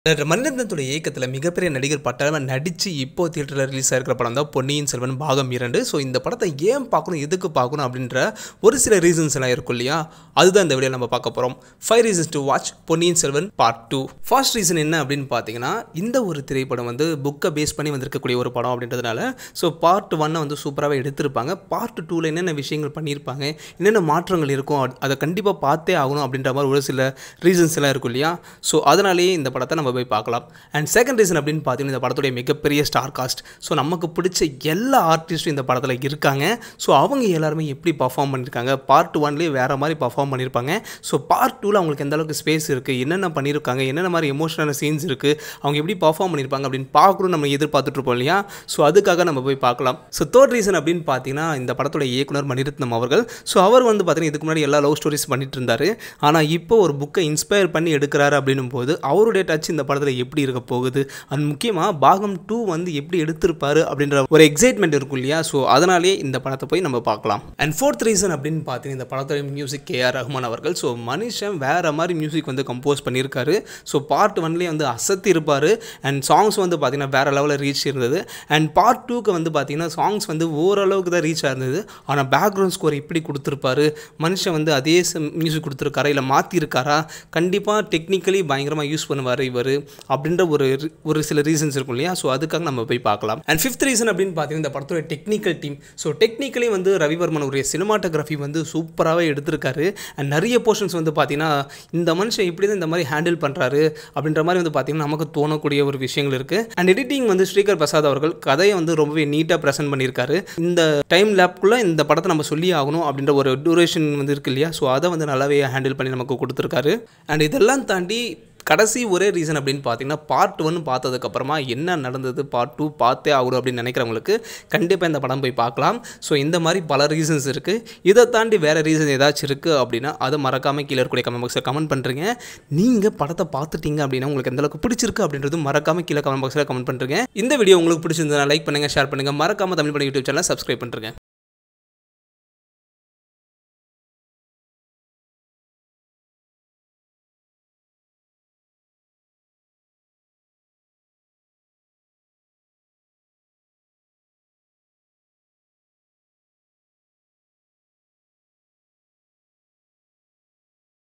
doctor மணிரத்னத்துடைய இயக்கத்தில் மிகப்பெரிய நடிகர் பட்டாளம் நடித்து இப்போ தியேட்டரில் ரிலீஸ் ஆகிருக்கிற படம் தான் பொன்னியின் செல்வன் பாகம் இரண்டு ஸோ இந்த படத்தை ஏன் பார்க்கணும் எதுக்கு பார்க்கணும் அப்படின்ற ஒரு சில ரீசன்ஸ் எல்லாம் இருக்கும் இல்லையா அதுதான் இந்த வீடியோ நம்ம பார்க்க போகிறோம் five reasons to watch Ponniyin Selvan part two first reason என்ன அப்படின்னு பார்த்தீங்கன்னா இந்த ஒரு திரைப்படம் வந்து புக்கை பேஸ் பண்ணி வந்திருக்கக்கூடிய ஒரு படம் அப்படின்றதுனால ஸோ பார்ட் ஒன்னை வந்து சூப்பராகவே எடுத்திருப்பாங்க பார்ட் டூவில் என்னென்ன விஷயங்கள் பண்ணியிருப்பாங்க என்னென்ன மாற்றங்கள் இருக்கும் அது- அதை கண்டிப்பாக பார்த்தே ஆகணும் அப்படின்ற மாதிரி ஒரு சில ரீசன்ஸ் எல்லாம் இருக்கும் இல்லையா ஸோ அதனாலேயே இந்த படத்தை நம்ம போய் பார்க்கலாம் அண்ட் செகண்ட் ரீசன் அப்படின்னு பார்த்தீங்கன்னா இந்த படத்துடைய மிகப்பெரிய ஸ்டார் காஸ்ட் ஸோ நமக்கு பிடிச்ச எல்லா ஆர்டிஸ்ட்டும் இந்த படத்தில் இருக்காங்க ஸோ அவங்க எல்லாருமே எப்படி பர்ஃபார்ம் பண்ணியிருக்காங்க பார்ட் ஒன்லேயே வேறு மாதிரி பர்ஃபார்ம் பண்ணியிருப்பாங்க ஸோ பார்ட் டூவில் அவங்களுக்கு எந்த அளவுக்கு ஸ்பேஸ் இருக்குது என்னென்ன பண்ணியிருக்காங்க என்னென்ன மாதிரி எமோஷனல் சீன்ஸ் இருக்குது அவங்க எப்படி பர்ஃபார்ம் பண்ணியிருப்பாங்க அப்படின்னு பார்க்கணும் நம்ம எதிர்பார்த்துட்ருப்போம் இல்லையா ஸோ அதுக்காக நம்ம போய் பார்க்கலாம் ஸோ தேர்ட் ரீசன் அப்படின்னு பார்த்தீங்கன்னா இந்த படத்தோட இயக்குனர் மணிரத்னம் அவர்கள் ஸோ அவர் வந்து பார்த்தீங்கன்னா இதுக்கு முன்னாடி எல்லா லவ் ஸ்டோரிஸ் பண்ணிட்டு இருந்தார் ஆனால் இப்போ ஒரு புக்கை இன்ஸ்பயர் பண்ணி எடுக்கிறாரு அப்படின்னும் போது அவருடைய டச் இந்த படத்தில் எப்படி இருக்க போகுது அண்ட் முக்கியமாக பாகம் டூ வந்து எப்படி எடுத்திருப்பாரு அப்படின்ற ஒரு எக்ஸைட்மெண்ட் இருக்கும் இல்லையா ஸோ அதனாலே இந்த படத்தை போய் நம்ம பார்க்கலாம் அண்ட் ஃபோர்த் ரீசன் அப்படின்னு பார்த்தீங்கன்னா இந்த படத்தோட மியூசிக் கே ஆர் ரஹ்மான் அவர்கள் ஸோ மனுஷன் வேற மாதிரி மியூசிக் வந்து கம்போஸ் பண்ணியிருக்காரு ஸோ பார்ட் ஒன்லேயே வந்து அசத்தி இருப்பார் அண்ட் சாங்ஸ் வந்து பார்த்தீங்கன்னா வேற லெவலில் ரீச் இருந்தது அண்ட் பார்ட் டூக்கு வந்து பார்த்தீங்கன்னா சாங்ஸ் வந்து ஓரளவுக்கு தான் ரீச் ஆயிருந்தது ஆனால் பேக்ரவுண்ட் ஸ்கோர் எப்படி கொடுத்துருப்பாரு மனுஷன் வந்து அதே மியூசிக் கொடுத்துருக்காரா இல்லை மாற்றிருக்காரா கண்டிப்பாக டெக்னிக்கலி பயங்கரமாக யூஸ் பண்ணுவார் இவர் அப்படின்ற ஒரு ஒரு சில ரீசன்ஸ் இருக்கும் இல்லையா ஸோ அதுக்காக நம்ம போய் பார்க்கலாம் அண்ட் ஃபிஃப்த் ரீசன் அப்படின்னு பார்த்தீங்கன்னா இந்த படத்தோட டெக்னிக்கல் டீம் ஸோ டெக்னிக்கலி வந்து ரவிவர்மன் உடைய சினிமாட்டோகிராஃபி வந்து சூப்பராகவே எடுத்திருக்காரு அண்ட் நிறைய போர்ஷன்ஸ் வந்து பார்த்தீங்கன்னா இந்த மனுஷன் இப்படி தான் இந்த மாதிரி ஹேண்டில் பண்ணுறாரு அப்படின்ற மாதிரி வந்து பார்த்தீங்கன்னா நமக்கு தோணக்கூடிய ஒரு விஷயங்கள் இருக்குது அண்ட் எடிட்டிங் வந்து ஸ்ரீகர் பிரசாத் அவர்கள் கதையை வந்து ரொம்பவே நீட்டாக ப்ரெசென்ட் பண்ணியிருக்காரு இந்த டைம் லேப்குள்ளே இந்த படத்தை நம்ம சொல்லி ஆகணும் அப்படின்ற ஒரு டூரேஷன் வந்து இருக்கு இல்லையா ஸோ அதை வந்து நல்லாவே ஹேண்டில் பண்ணி நமக்கு கொடுத்துருக்காரு அண்ட் இதெல்லாம் தாண்டி கடைசி ஒரே ரீசன் அப்படின்னு பார்த்தீங்கன்னா பார்ட் ஒன் பார்த்ததுக்கப்புறமா என்ன நடந்தது பார்ட் டூ பார்த்தே ஆகணும் அப்படின்னு நினைக்கிறவங்களுக்கு கண்டிப்பாக இந்த படம் போய் பார்க்கலாம் ஸோ இந்த மாதிரி பல ரீசன்ஸ் இருக்குது இதை தாண்டி வேறு ரீசன் ஏதாச்சும் இருக்குது அப்படின்னா அதை மறக்காமல் கீழே இருக்கக்கூடிய கமெண்ட் பாக்ஸில் கமெண்ட் பண்ணுறீங்க நீங்கள் படத்தை பார்த்துட்டீங்க அப்படின்னா உங்களுக்கு எந்த அளவுக்கு பிடிச்சிருக்கு அப்படின்றது மறக்காமல் கீழே கமெண்ட் பாக்ஸில் கமெண்ட் பண்ணுறீங்க இந்த வீடியோ உங்களுக்கு பிடிச்சிருந்தா லைக் பண்ணுங்கள் ஷேர் பண்ணுங்கள் மறக்காமல் தமிழ் பண்ணி யூடியூப் சேனல் சப்ஸ்கிரைப் பண்ணுறேங்க